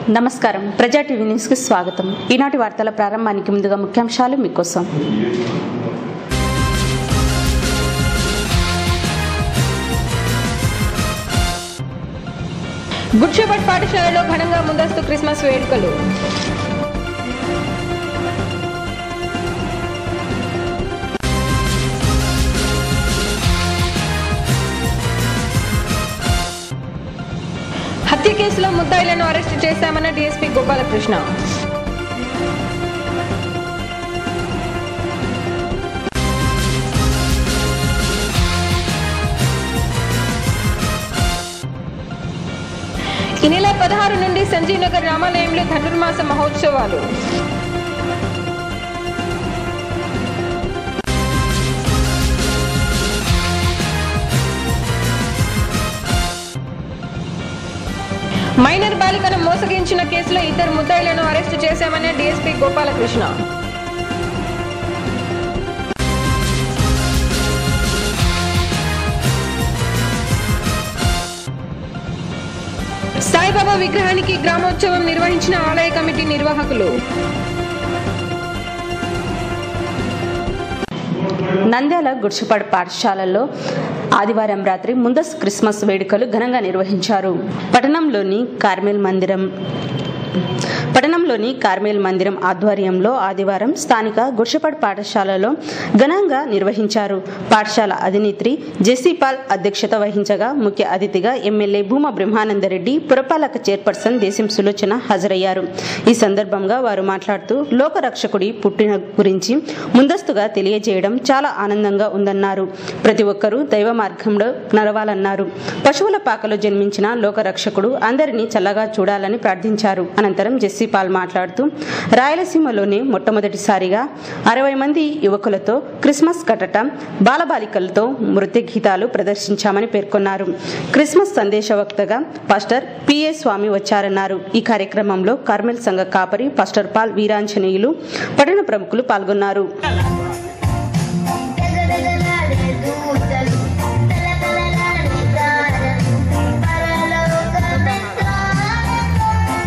నమస్కారం ప్రజా టీవీ న్యూస్కి స్వాగతం ఈనాటి వార్తల ప్రారంభానికి ముందుగా ముఖ్యాంశాలు మీకోసం గుడ్షెపట్ పాఠశాలలో ఘనంగా ముందస్తు క్రిస్మస్ వేడుకలు హత్య కేసులో ముద్దాయిలను అరెస్టు చేశామన్న డీఎస్పీ గోపాలకృష్ణ ఈ నెల పదహారు నుండి సంజీవ్ నగర్ రామాలయంలో ధనుర్మాస మహోత్సవాలు మైనర్ బాలికను మోసగించిన కేసులో ఇద్దరు ముద్దాయిలను అరెస్టు చేశామని డీఎస్పీ గోపాలకృష్ణ సాయిబాబా విగ్రహానికి గ్రామోత్సవం నిర్వహించిన ఆలయ కమిటీ నిర్వాహకులు నంద్యాల గుడిసెపాడు పాఠశాలల్లో ఆదివారం రాత్రి ముందస్తు క్రిస్మస్ వేడుకలు ఘనంగా నిర్వహించారు పట్టణంలోని కార్మెల్ మందిరం పట్టణంలోని కార్మేల్ మందిరం ఆధ్వర్యంలో ఆదివారం స్థానిక గుడిసెపాడు పాఠశాలలో ఘనంగా నిర్వహించారు పాఠశాల అధినేత్రి జెసిపాల్ అధ్యక్షత వహించగా ముఖ్య అతిథిగా ఎమ్మెల్యే భూమా బ్రహ్మానందరెడ్డి పురపాలక చైర్పర్సన్ దేశం సులోచన హాజరయ్యారు ఈ సందర్భంగా వారు మాట్లాడుతూ లోకరక్షకుడి పుట్టిన గురించి ముందస్తుగా తెలియజేయడం చాలా ఆనందంగా ఉందన్నారు ప్రతి ఒక్కరూ దైవ మార్గంలో నడవాలన్నారు పశువుల పాకలో జన్మించిన లోకరక్షకుడు అందరినీ చల్లగా చూడాలని ప్రార్థించారు అనంతరం జెస్సీపాల్ మాట్లాడుతూ రాయలసీమలోనే మొట్టమొదటిసారిగా అరవై మంది యువకులతో క్రిస్మస్ కట్టటం బాలబాలికలతో నృత్య గీతాలు ప్రదర్శించామని పేర్కొన్నారు క్రిస్మస్ సందేశవక్తగా పాస్టర్ పిఏ స్వామి వచ్చారన్నారు ఈ కార్యక్రమంలో కార్మెల్ సంఘ కాపరి పాస్టర్ పాల్ వీరాంజనేయులు పట్టణ ప్రముఖులు పాల్గొన్నారు తెగదగలాడే దూతలు తలతలలాడే తారలు పరలోకమెంతానందం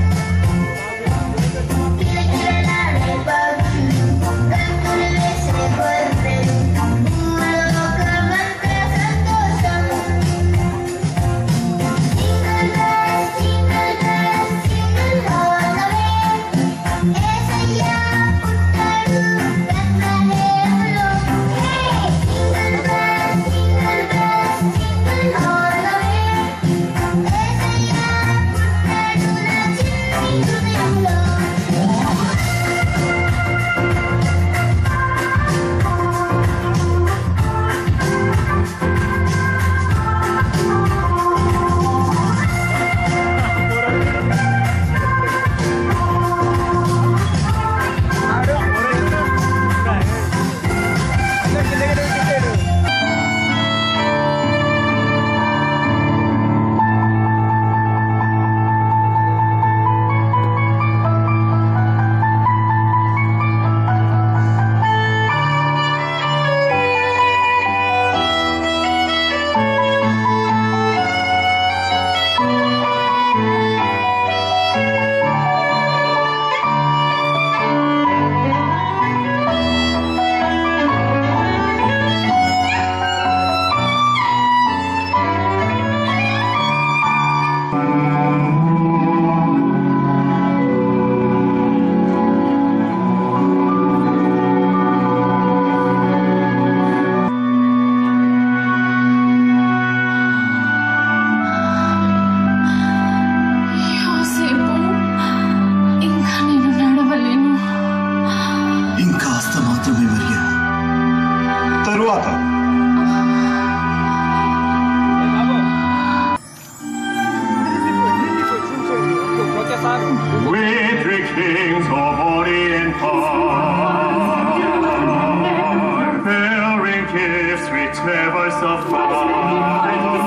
కిలకిలలాడే పగులు గంతులు వేసే గొర్రెలు భూలోకమంతా సంతోషం jingle bells jingle bells jingle all the way యేసయ్యా పుట్టాడు బెత్లెహేములో hey jingle bells jingle bells jingle all the way యేసయ్యా పుట్టాడు నా చిన్ని హృదయంలో యోసేపు ఇంకా నేను నడవలేను ఇంకాస్త మాత్రమే మరియా తరువాత We three kings of Orient are, bearing gifts which never suffice.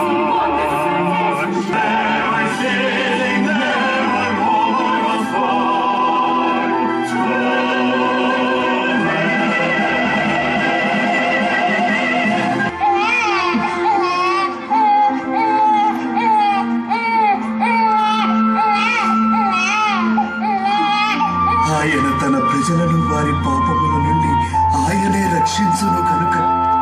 Never sailing, never more afar. Thank you. ఉన్నావు కనుక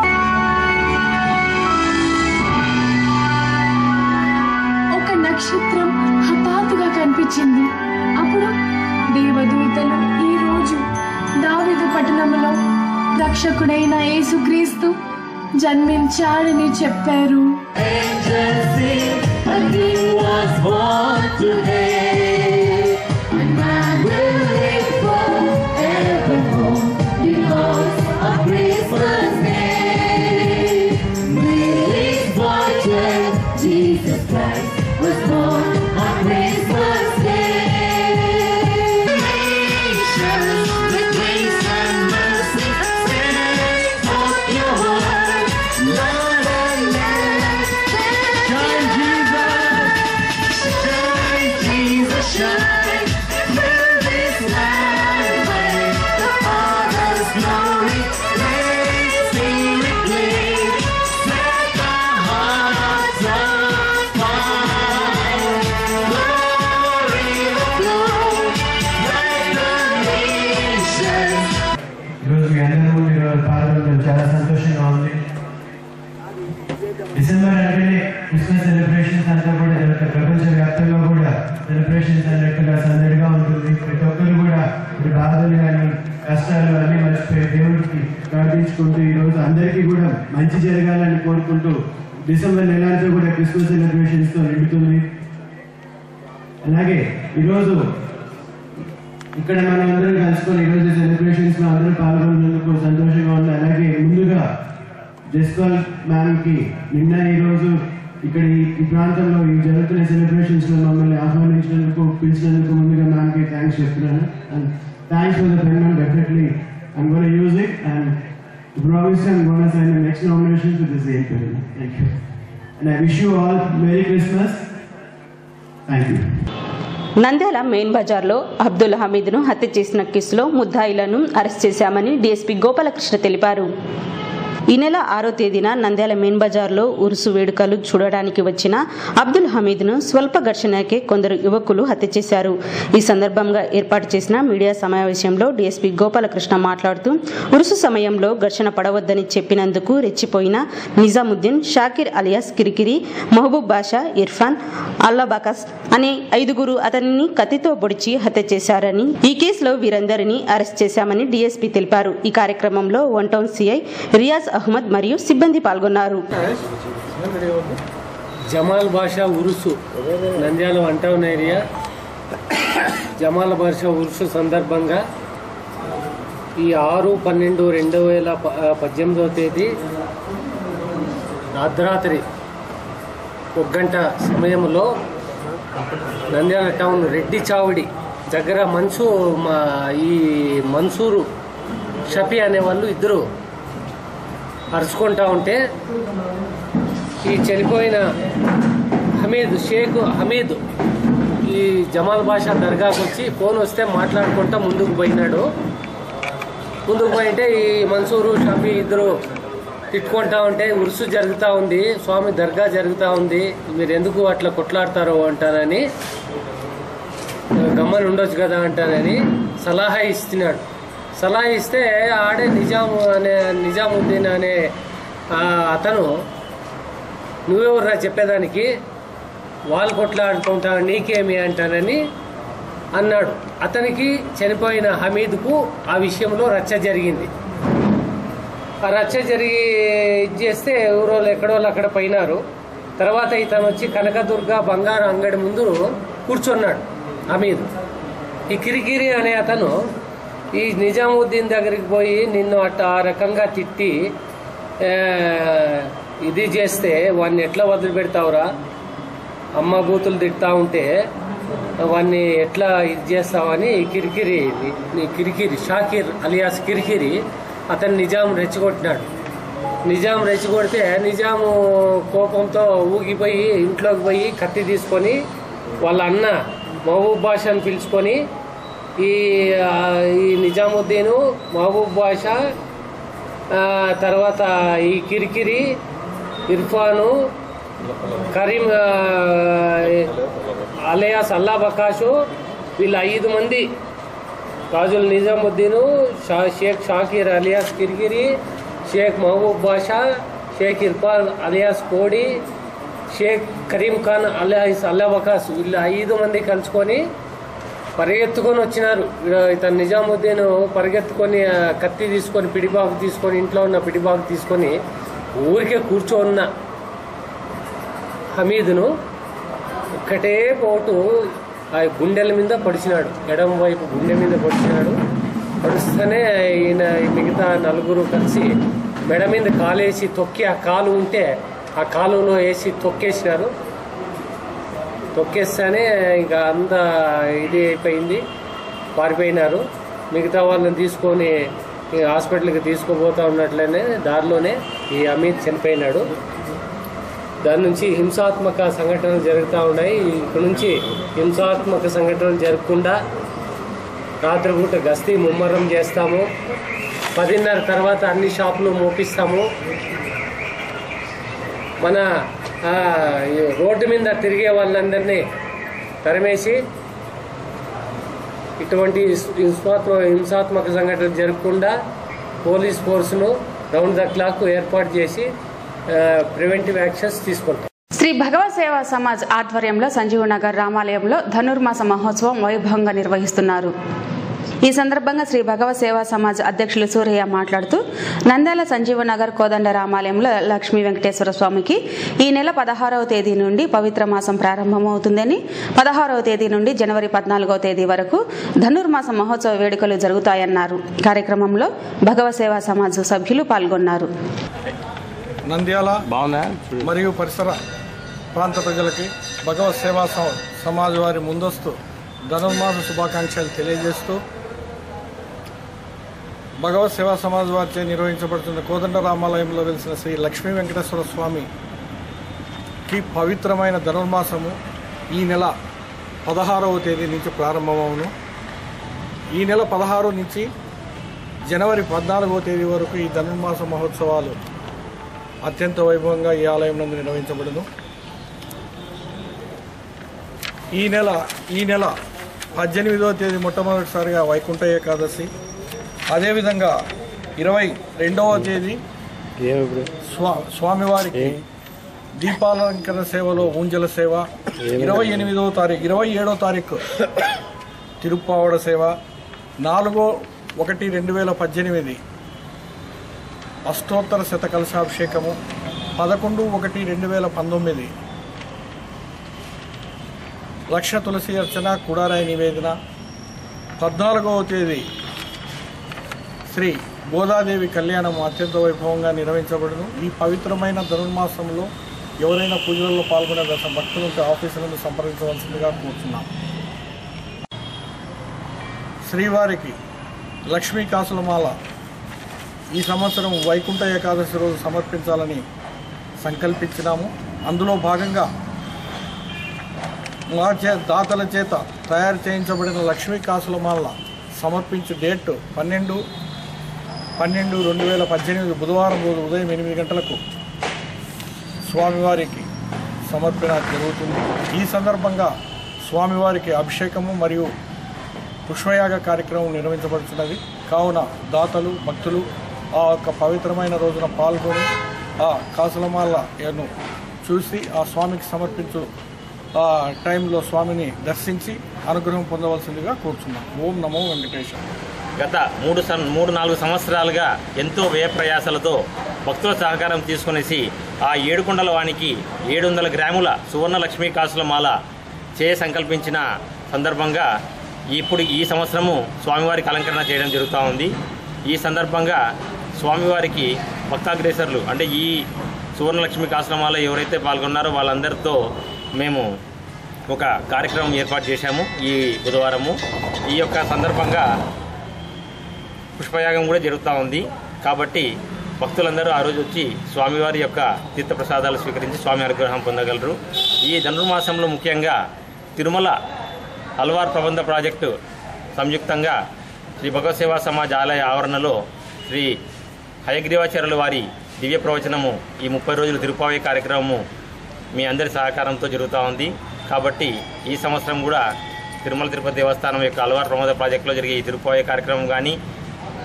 ఒక నక్షత్రం హఠాత్తుగా కనిపించింది అప్పుడు దేవదూతలు ఈ రోజు దావీదు పట్టణంలో రక్షకుడైన యేసుక్రీస్తు జన్మించాడని చెప్పారు ఈరోజు మీ అందరి ముందు ఈరోజు పాల్గొనడం చాలా సంతోషంగా ఉంది డిసెంబర్ అంటేనే క్రిస్మస్ సెలబ్రేషన్స్ అంతా కూడా జరుగుతాయి ప్రపంచవ్యాప్తంగా కూడా సెలబ్రేషన్స్ అన్నట్టుగా సందడిగా ఉంటుంది ప్రతి ఒక్కరు కూడా ఈ బాధలు కానీ కష్టాలు అన్ని మర్చిపోయి దేవుడికి ప్రార్థించుకుంటూ ఈరోజు అందరికీ కూడా మంచి జరగాలని కోరుకుంటూ డిసెంబర్ నెల అంతా కూడా క్రిస్మస్ సెలబ్రేషన్స్ తో నిండుతుంది అలాగే ఈరోజు ఇక్కడ మనం అందరం కలుసుకొని ఈరోజు సెలబ్రేషన్స్ లో అందరూ పాల్గొన్నందుకు సంతోషంగా ఉంది అలాగే ముందుగా జస్పాల్ మ్యామ్ కి నిన్న ఈ రోజు ఇక్కడ ఈ- ఈ ప్రాంతంలో ఈ జరుగుతున్న సెలబ్రేషన్స్ లో మమ్మల్ని ఆహ్వానించినందుకు పిలిచినందుకు ముందుగా మ్యామ్ కి థ్యాంక్స్ చెప్తున్నాను and thanks for the pen definitely I'm gonna use it and promise I'm gonna sign the next nomination to the same pen thank you and I wish you all merry Christmas thank you Nandyal main బజార్లో అబ్దుల్ హమీద్ను హత్య చేసిన కేసులో ముద్దాయిలను arrest చేశామని DSP Gopalakrishna తెలిపారు ఈ నెల ఆరో తేదీన నంద్యాల మెయిన్ బజార్లో ఉరుసు వేడుకలు చూడడానికి వచ్చిన అబ్దుల్ హమీద్ను స్వల్ప ఘర్షణకే కొందరు యువకులు హత్య చేశారు ఈ సందర్భంగా ఏర్పాటు చేసిన మీడియా సమావేశంలో డీఎస్పీ గోపాలకృష్ణ మాట్లాడుతూ ఉరుసు సమయంలో ఘర్షణ పడవద్దని చెప్పినందుకు రెచ్చిపోయిన నిజాముద్దీన్ షాకిర్ అలియాస్ కిరికిరి మహబూబ్ బాషా ఇర్ఫాన్ అల్లాబకస్ అనే ఐదుగురు అతనిని కత్తితో పొడిచి హత్య చేశారని ఈ కేసులో వీరందరినీ అరెస్ట్ చేశామని డీఎస్పీ తెలిపారు ఈ కార్యక్రమంలో one town CI Riyaz Ahmed మరియు సిబ్బంది పాల్గొన్నారు జమాల్ బాషా ఉరుసు Nandyal one town area Jamal Basha ఉరుసు సందర్భంగా ఈ ఆరు పన్నెండు రెండు వేల ప- పద్దెనిమిదవ తేదీ అర్ధరాత్రి ఒక గంట సమయంలో నంద్యాల టౌన్ రెడ్డి చావడి దగ్గర మన్సూ మా ఈ మన్సూరు షఫీ అనే వాళ్ళు ఇద్దరు అరుచుకుంటా ఉంటే ఈ చనిపోయిన హమీద్ షేక్ హమీద్ ఈ జమాల్ బాషా దర్గాకు వచ్చి ఫోన్ వస్తే మాట్లాడుకుంటా ముందుకు పోయినాడు ముందుకు పోయింటే ఈ మన్సూరు షఫీ ఇద్దరు తిట్టుకుంటా ఉంటే ఉరుసు జరుగుతూ ఉంది స్వామి దర్గా జరుగుతూ ఉంది మీరు ఎందుకు అట్లా కొట్లాడతారో అంటానని గమ్మని ఉండొచ్చు కదా అంటానని సలహా ఇస్తున్నాడు సలహా ఇస్తే ఆడే నిజాము అనే నిజాముద్దీన్ అనే ఆ అతను నువ్వెవర్రా చెప్పేదానికి వాళ్ళు కొట్లాడుకుంటా నీకేమి అంటానని అన్నాడు అతనికి చనిపోయిన హమీద్కు ఆ విషయంలో రచ్చ జరిగింది ఆ రచ్చ జరిగి ఇది చేస్తే ఎవరో ఎక్కడోళ్ళు అక్కడ పోయినారు తర్వాత ఇతను వచ్చి కనకదుర్గ బంగారు అంగడి ముందు కూర్చున్నాడు హమీద్ ఈ కిరికిరి అనే అతను ఈ నిజాముద్దీన్ దగ్గరికి పోయి నిన్ను అట్ట ఆ రకంగా తిట్టి ఆ, ఇది చేస్తే వాడిని ఎట్లా వదిలిపెడతావురా అమ్మ బూతులు తిడతా ఉంటే వాడిని ఎట్లా ఇది చేస్తావని ఈ కిరికిరి నీ కిరికిరి షాకీర్ అలియాస్ కిరికిరి అతను నిజాం రెచ్చగొట్టినాడు నిజాం రెచ్చగొడితే నిజాము కోపంతో ఊగిపోయి ఇంట్లోకి పోయి కత్తి తీసుకొని వాళ్ళ అన్న మహబూబ్ బాషాని పిలుచుకొని ఈ ఆ, ఈ నిజాముద్దీను మహబూబ్ బాషా ఆ, తర్వాత ఈ కిరికిరి ఇర్ఫాను కరీం ఆ, అలియాస్ అల్లా బకాషు వీళ్ళ ఐదు మంది రాజుల్ నిజాముద్దీను షా షేక్ షాకీర్ అలియాస్ కిరికిరి షేక్ మహబూబ్ బాషా షేక్ ఇర్ఫాన్ అలియాస్ కోడి షేక్ కరీం ఖాన్ అలియాస్ అల్లాబకాస్ వీళ్ళు ఐదు మంది కలుసుకొని పరిగెత్తుకొని వచ్చినారు ఈడ- ఇతను నిజాముద్దీన్ పరిగెత్తుకొని ఆ, కత్తి తీసుకొని పిడిబాకు తీసుకొని ఇంట్లో ఉన్న పిడిబాకు తీసుకొని ఊరికే కూర్చోన్న హమీదును ఒక్కటే పోటు ఆ గుండెల మీద పడిచినాడు ఎడమ వైపు గుండె మీద పడిచినాడు పడిస్తేనే ఈయన ఈ మిగతా నలుగురు కలిసి మెడ మీద కాలేసి తొక్కి ఆ కాలు ఉంటే ఆ కాలులో వేసి తొక్కేసినారు తొక్కేస్తేనే ఇంకా అంత ఇది అయిపోయింది పారిపోయినారు మిగతా వాళ్ళని తీసుకొని ఈ హాస్పిటల్కి తీసుకుపోతా ఉన్నట్లనే దారిలోనే ఈ అమిత్ చనిపోయినాడు దాని నుంచి హింసాత్మక సంఘటనలు జరుగుతూ ఉన్నాయి ఇక్కడ నుంచి హింసాత్మక సంఘటనలు జరగకుండా రాత్రిపూట గస్తీ ముమ్మరం చేస్తాము పదిన్నర తర్వాత అన్ని షాపులు మోపిస్తాము మన ఆ, ఈ రోడ్డు మీద తిరిగే వాళ్ళందరినీ తరిమేసి ఇటువంటి హింసాత్మక హింసాత్మక సంఘటనలు జరగకుండా పోలీస్ ఫోర్స్ను రౌండ్ ద క్లాక్ ఏర్పాటు చేసి ప్రివెంటివ్ యాక్షన్స్ తీసుకుంటాం శ్రీ భగవత్ సేవా సమాజ్ ఆధ్వర్యంలో సంజీవనగర్ రామాలయంలో ధనుర్మాస మహోత్సవం వైభవంగా నిర్వహిస్తున్నారు ఈ సందర్భంగా శ్రీ భగవత్ సేవా సమాజ్ అధ్యక్షులు సూరయ్య మాట్లాడుతూ నంద్యాల సంజీవనగర్ కోదండ రామాలయంలో లక్ష్మీ వెంకటేశ్వర స్వామికి ఈ నెల పదహారవ తేదీ నుండి పవిత్ర మాసం ప్రారంభమవుతుందని పదహారవ తేదీ నుండి జనవరి పద్నాలుగవ తేదీ వరకు ధనుర్మాస మహోత్సవ వేడుకలు జరుగుతాయన్నారు కార్యక్రమంలో భగవత్ సేవా సమాజ్ సభ్యులు పాల్గొన్నారు నంద్యాల మరియు పరిసర ప్రాంత ప్రజలకి భగవత్ సేవా సమ- సమాజ్ వారి ముందస్తు ధనుర్మాస శుభాకాంక్షలు తెలియజేస్తూ భగవత్ సేవా సమాజ్ వారిచే నిర్వహించబడుతున్న కోదండ రామాలయంలో వెలిసిన శ్రీ లక్ష్మీ వెంకటేశ్వర స్వామికి పవిత్రమైన ధనుర్మాసము ఈ నెల పదహారవ తేదీ నుంచి ప్రారంభమవును ఈ నెల పదహారు నుంచి జనవరి పద్నాలుగవ తేదీ వరకు ఈ ధనుర్మాస మహోత్సవాలు అత్యంత వైభవంగా ఈ ఆలయం నందు నిర్వహించబడును ఈ నెల ఈ నెల పద్దెనిమిదవ తేదీ మొట్టమొదటిసారిగా వైకుంఠ ఏకాదశి అదేవిధంగా ఇరవై రెండవ తేదీ స్వా స్వామివారికి దీపాలంకరణ సేవలో ఊంజల సేవ ఇరవై ఎనిమిదవ తారీఖు ఇరవై ఏడవ తారీఖు తిరుప్పావడ సేవ నాలుగో ఒకటి రెండు వేల పద్దెనిమిది అష్టోత్తర శత కలశాభిషేకము పదకొండు ఒకటి రెండు వేల పంతొమ్మిది లక్ష తులసి అర్చన కుడారాయి నివేదన పద్నాలుగవ తేదీ శ్రీ గోదాదేవి కళ్యాణం అత్యంత వైభవంగా నిర్వహించబడును ఈ పవిత్రమైన ధనుర్మాసంలో ఎవరైనా పూజలలో పాల్గొనే దశ భక్తులంటే ఆఫీసులను సంప్రదించవలసిందిగా కోరుతున్నాం శ్రీవారికి లక్ష్మీ కాసులమాల ఈ సంవత్సరం వైకుంఠ ఏకాదశి రోజు సమర్పించాలని సంకల్పించినాము అందులో భాగంగా మా చే దాతల చేత తయారు చేయించబడిన లక్ష్మీ కాసులమాల సమర్పించే డేట్ పన్నెండు పన్నెండు రెండు వేల పద్దెనిమిది బుధవారం రోజు ఉదయం ఎనిమిది గంటలకు స్వామివారికి సమర్పణ జరుగుతుంది ఈ సందర్భంగా స్వామివారికి అభిషేకము మరియు పుష్పయాగ కార్యక్రమం నిర్వహించబడుతున్నది కావున దాతలు భక్తులు ఆ యొక్క పవిత్రమైన రోజున పాల్గొని ఆ కాసులమాలను చూసి ఆ స్వామికి సమర్పించు ఆ టైంలో స్వామిని దర్శించి అనుగ్రహం పొందవలసిందిగా కోరుతున్నాం ఓం నమో వెంకటేశ్వర గత మూడు సం మూడు నాలుగు సంవత్సరాలుగా ఎంతో వ్యయ ప్రయాసాలతో భక్తుల సహకారం తీసుకునేసి ఆ ఏడుకొండల వానికి ఏడు వందల గ్రాముల సువర్ణ లక్ష్మీ కాసుల మాల చేయ సంకల్పించిన సందర్భంగా ఇప్పుడు ఈ సంవత్సరము స్వామివారికి అలంకరణ చేయడం జరుగుతూ ఉంది ఈ సందర్భంగా స్వామివారికి భక్తాగ్రేసర్లు అంటే ఈ సువర్ణలక్ష్మి కాశ్రమాలో ఎవరైతే పాల్గొన్నారో వాళ్ళందరితో మేము ఒక కార్యక్రమం ఏర్పాటు చేశాము ఈ బుధవారము ఈ యొక్క సందర్భంగా పుష్పయాగం కూడా జరుగుతూ ఉంది కాబట్టి భక్తులందరూ ఆ రోజు వచ్చి స్వామివారి యొక్క తీర్థప్రసాదాలు స్వీకరించి స్వామి అనుగ్రహం పొందగలరు ఈ ధనుర్మాసంలో ముఖ్యంగా తిరుమల హల్వార్ ప్రబంధ ప్రాజెక్టు సంయుక్తంగా శ్రీ భగవత్ సేవా సమాజ్ ఆలయ ఆవరణలో శ్రీ హయగ్రీవాచార్యుల వారి దివ్య ప్రవచనము ఈ ముప్పై రోజులు తిరుపావే కార్యక్రమము మీ అందరి సహకారంతో జరుగుతూ ఉంది కాబట్టి ఈ సంవత్సరం కూడా తిరుమల తిరుపతి దేవస్థానం యొక్క అలవారు ప్రమోద ప్రాజెక్టులో జరిగే ఈ తిరుపావే కార్యక్రమం కానీ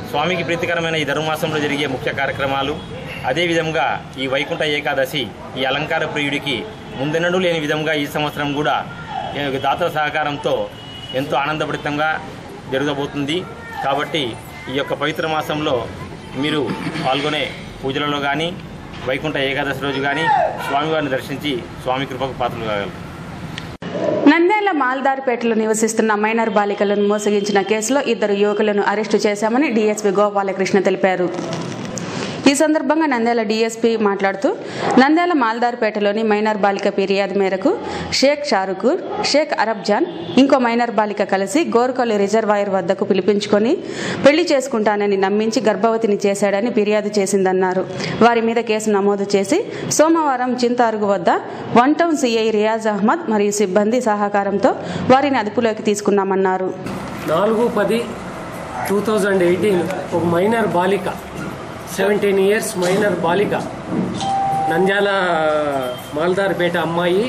స్వామికి ప్రీతికరమైన ఈ ధనుమాసంలో జరిగే ముఖ్య కార్యక్రమాలు అదేవిధంగా ఈ వైకుంఠ ఏకాదశి ఈ అలంకార ప్రియుడికి ముందెన్నడూ లేని విధంగా ఈ సంవత్సరం కూడా ఈ దాతల సహకారంతో ఎంతో ఆనందభరితంగా జరగబోతుంది కాబట్టి ఈ యొక్క పవిత్ర మాసంలో మీరు పాల్గొనే పూజలలో కానీ వైకుంఠ ఏకాదశి రోజు కానీ స్వామివారిని దర్శించి స్వామి కృపకు పాత్రలు కాగలరు నంద్యాల మాల్దార్పేటలో నివసిస్తున్న మైనర్ బాలికలను మోసగించిన కేసులో ఇద్దరు యువకులను అరెస్టు చేశామని డీఎస్పీ గోపాలకృష్ణ తెలిపారు ఈ సందర్భంగా నంద్యాల డీఎస్పీ మాట్లాడుతూ నంద్యాల మాల్దార్పేటలోని మైనర్ బాలిక ఫిర్యాదు మేరకు షేక్ షారుఖూర్ షేక్ అరబ్జాన్ ఇంకో మైనర్ బాలిక కలిసి గోరుకల్లు రిజర్వాయర్ వద్దకు పిలిపించుకొని పెళ్లి చేసుకుంటానని నమ్మించి గర్భవతిని చేశాడని ఫిర్యాదు చేసిందన్నారు వారి మీద కేసు నమోదు చేసి సోమవారం చింతారుగు వద్ద one town CI Riyaz Ahmed మరియు సిబ్బంది సహకారంతో వారిని అదుపులోకి తీసుకున్నామన్నారు నాలుగు పది టూ థౌజండ్ ఎయిటీన్ ఒక మైనర్ బాలిక సెవెంటీన్ ఇయర్స్ మైనర్ బాలిక నంద్యాల మాల్దార్పేట అమ్మాయి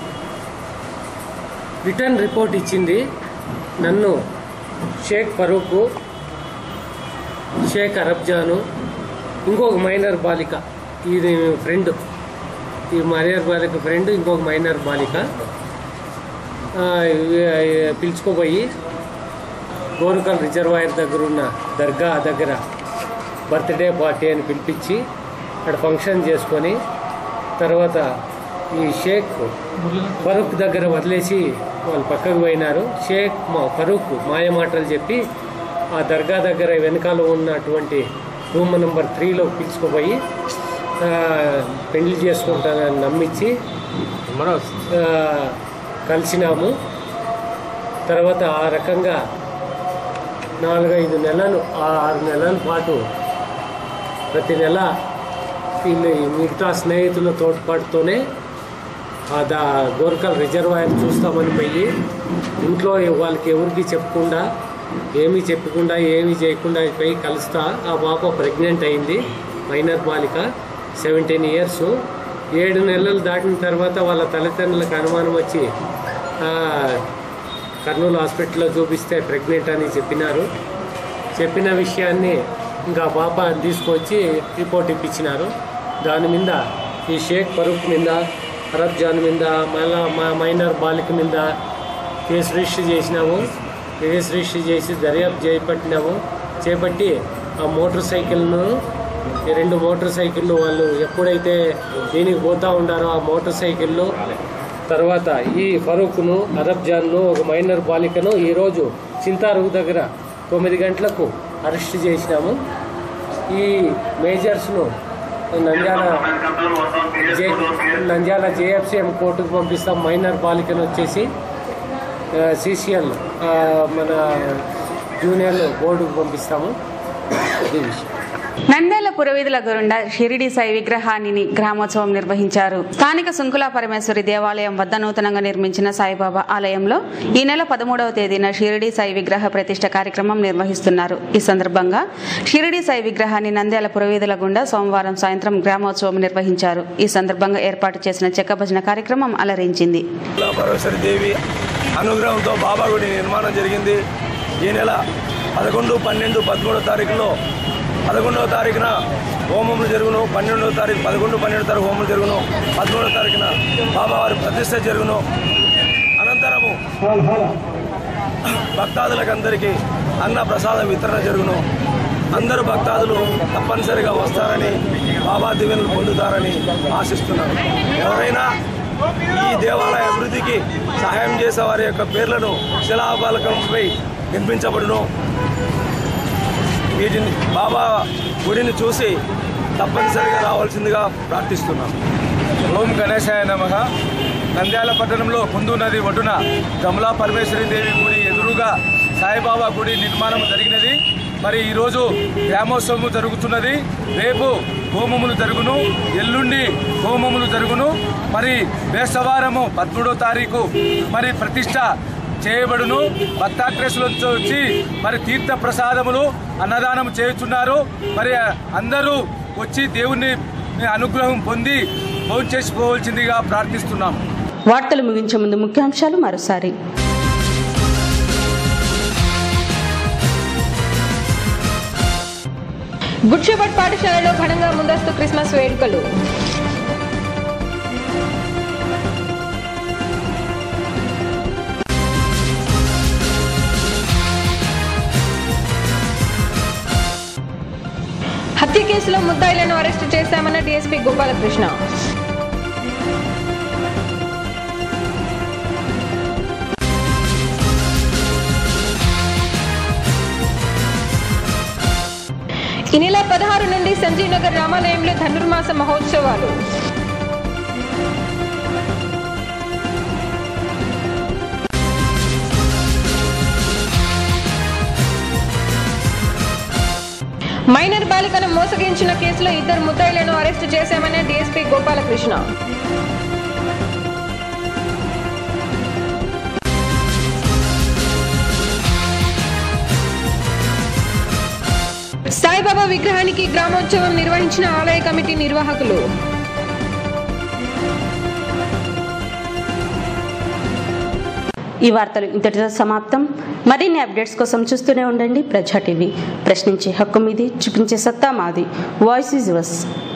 రిటర్న్ రిపోర్ట్ ఇచ్చింది నన్ను షేక్ ఫరూక్ షేక్ అరబ్జాను ఇంకొక మైనర్ బాలిక ఇది ఫ్రెండ్ ఈ మైనర్ బాలిక ఫ్రెండ్ ఇంకొక మైనర్ బాలిక ఆ, ఇవి- పిలుచుకోపోయి గోరుకల్ రిజర్వాయర్ దగ్గర ఉన్న దర్గా దగ్గర బర్త్డే పార్టీ అని పిలిపించి అక్కడ ఫంక్షన్ చేసుకొని తర్వాత ఈ షేక్ ఫరూక్ దగ్గర వదిలేసి వాళ్ళు పక్కకు పోయినారు షేక్ మా ఫరూక్ మాయ మాటలు చెప్పి ఆ దర్గా దగ్గర వెనకాల ఉన్నటువంటి రూమ్ నెంబర్ త్రీలో పిలుచుకుపోయి ఆ, పెళ్లి చేసుకుంటానని నమ్మించి ఆ, కలిసినాము తర్వాత ఆ రకంగా నాలుగైదు నెలలు ఆ ఆరు నెలల పాటు ప్రతి నెల వీళ్ళు ఈ మిగతా స్నేహితుల తోడ్పాటుతోనే ఆ దా గోర్కల్ రిజర్వాయర్ చూస్తామని పోయి ఇంట్లో వాళ్ళకి ఎవరికి చెప్పకుండా ఏమీ చెప్పకుండా ఏమీ చేయకుండా పోయి కలుస్తా ఆ పాప ప్రెగ్నెంట్ అయింది మైనర్ బాలిక సెవెంటీన్ ఇయర్స్ ఏడు నెలలు దాటిన తర్వాత వాళ్ళ తల్లిదండ్రులకు అనుమానం వచ్చి ఆ, కర్నూలు హాస్పిటల్లో చూపిస్తే ప్రెగ్నెంట్ అని చెప్పినారు చెప్పిన విషయాన్ని ఇంకా ఆ పాప తీసుకొచ్చి రిపోర్ట్ ఇప్పించినారు దాని మీద ఈ షేక్ ఫరూక్ మీద అరబ్ జాన్ మీద మళ్ళా మా మైనర్ బాలిక మీద కేసు రిజిస్టర్ చేసినాము కేసు రిజిస్టర్ చేసి దర్యాప్తు చేపట్టినాము చేపట్టి ఆ మోటార్ సైకిల్ను ఈ రెండు మోటార్ సైకిళ్ళు వాళ్ళు ఎప్పుడైతే దీనికి పోతా ఉండారో ఆ మోటార్ సైకిళ్ళు తర్వాత ఈ ఫరూక్ను అరబ్ జాన్ను ఒక మైనర్ బాలికను ఈరోజు చింతారు దగ్గర తొమ్మిది గంటలకు అరెస్ట్ చేసినాము ఈ మేజర్స్ను నంద్యాల జే నంద్యాల జేఎఫ్సిఎం కోర్టుకు పంపిస్తాం మైనర్ బాలికను వచ్చేసి సిసిఎల్ మన జూనియర్ బోర్డుకు పంపిస్తాము ఇది విషయం నంద్యాల పురవీధుల గురుండా షిరిడి సాయి విగ్రహాన్ని గ్రామోత్సవం నిర్వహించారు స్థానిక సుంకుల పరమేశ్వరి దేవాలయం వద్ద నూతనంగా నిర్మించిన సాయిబాబా ఆలయంలో ఈ నెల పదమూడవ తేదీన షిరిడి సాయి విగ్రహ ప్రతిష్ట కార్యక్రమం నిర్వహిస్తున్నారు ఈ సందర్భంగా షిరిడి సాయి విగ్రహాన్ని నంద్యాల పురవీధుల గుండా సోమవారం సాయంత్రం గ్రామోత్సవం నిర్వహించారు ఈ సందర్భంగా ఏర్పాటు చేసిన చెక్క భజన కార్యక్రమం అలరించింది పరమేశ్వరి దేవి అనుగ్రహంతో బాబా గుడి నిర్మాణం జరిగింది ఈ నెల పదకొండు పన్నెండు పదమూడో తారీఖులో పదకొండవ తారీఖున హోమములు జరుగును పన్నెండవ తారీఖు పదకొండు పన్నెండు తారీఖు హోమం జరుగును పదమూడవ తారీఖున బాబావారి ప్రతిష్ట జరుగును అనంతరము భక్తాదులకందరికీ అన్న ప్రసాద వితరణ జరుగును అందరూ భక్తాదులు తప్పనిసరిగా వస్తారని బాబా దీవెనలు పొందుతారని ఆశిస్తున్నాను ఎవరైనా ఈ దేవాలయ అభివృద్ధికి సహాయం చేసే వారి యొక్క పేర్లను శిలాఫలకంపై వినిపించబడును వీటిని బాబా గుడిని చూసి తప్పనిసరిగా రావాల్సిందిగా ప్రార్థిస్తున్నాను ఓం గణేశాయ నమ నంద్యాల పట్టణంలో కుందు నది ఒడ్డున కమలా పరమేశ్వరి దేవి గుడి ఎదురుగా సాయిబాబా గుడి నిర్మాణం జరిగినది మరి ఈరోజు గ్రామోత్సవం జరుగుతున్నది రేపు హోమములు జరుగును ఎల్లుండి హోమములు జరుగును మరి బేస్తవారము పదమూడో తారీఖు మరి ప్రతిష్ట చేయబడును భక్తాగ్రేసులు వచ్చి మరి తీర్థ ప్రసాదములు అన్నదానం చేస్తున్నారు మరి అందరూ వచ్చి దేవుని అనుగ్రహం పొంది భోజనం చేసుకోవాల్సిందిగా ప్రార్థిస్తున్నాం వార్తలు ముగించే ముందు ముఖ్యాంశాలు మరోసారి గుడ్షెపట్ పాఠశాలలో ఘనంగా ముందస్తు క్రిస్మస్ వేడుకలు హత్య కేసులో ముద్దాయిలను అరెస్టు చేశామన్న డీఎస్పీ గోపాలకృష్ణ ఈ నెల పదహారు నుండి సంజీవ్ నగర్ రామాలయంలో ధనుర్మాస మహోత్సవాలు మైనర్ బాలికను మోసగించిన కేసులో ఇద్దరు ముద్దాయిలను అరెస్టు చేశామని డీఎస్పీ గోపాలకృష్ణ సాయిబాబా విగ్రహానికి గ్రామోత్సవం నిర్వహించిన ఆలయ కమిటీ నిర్వాహకులు ఈ వార్తలు ఇంతటితో సమాప్తం మరిన్ని అప్డేట్స్ కోసం చూస్తూనే ఉండండి ప్రజా టీవీ ప్రశ్నించే హక్కు మీది చూపించే సత్తా మాది వాయిస్ ఈజ్ యువర్స్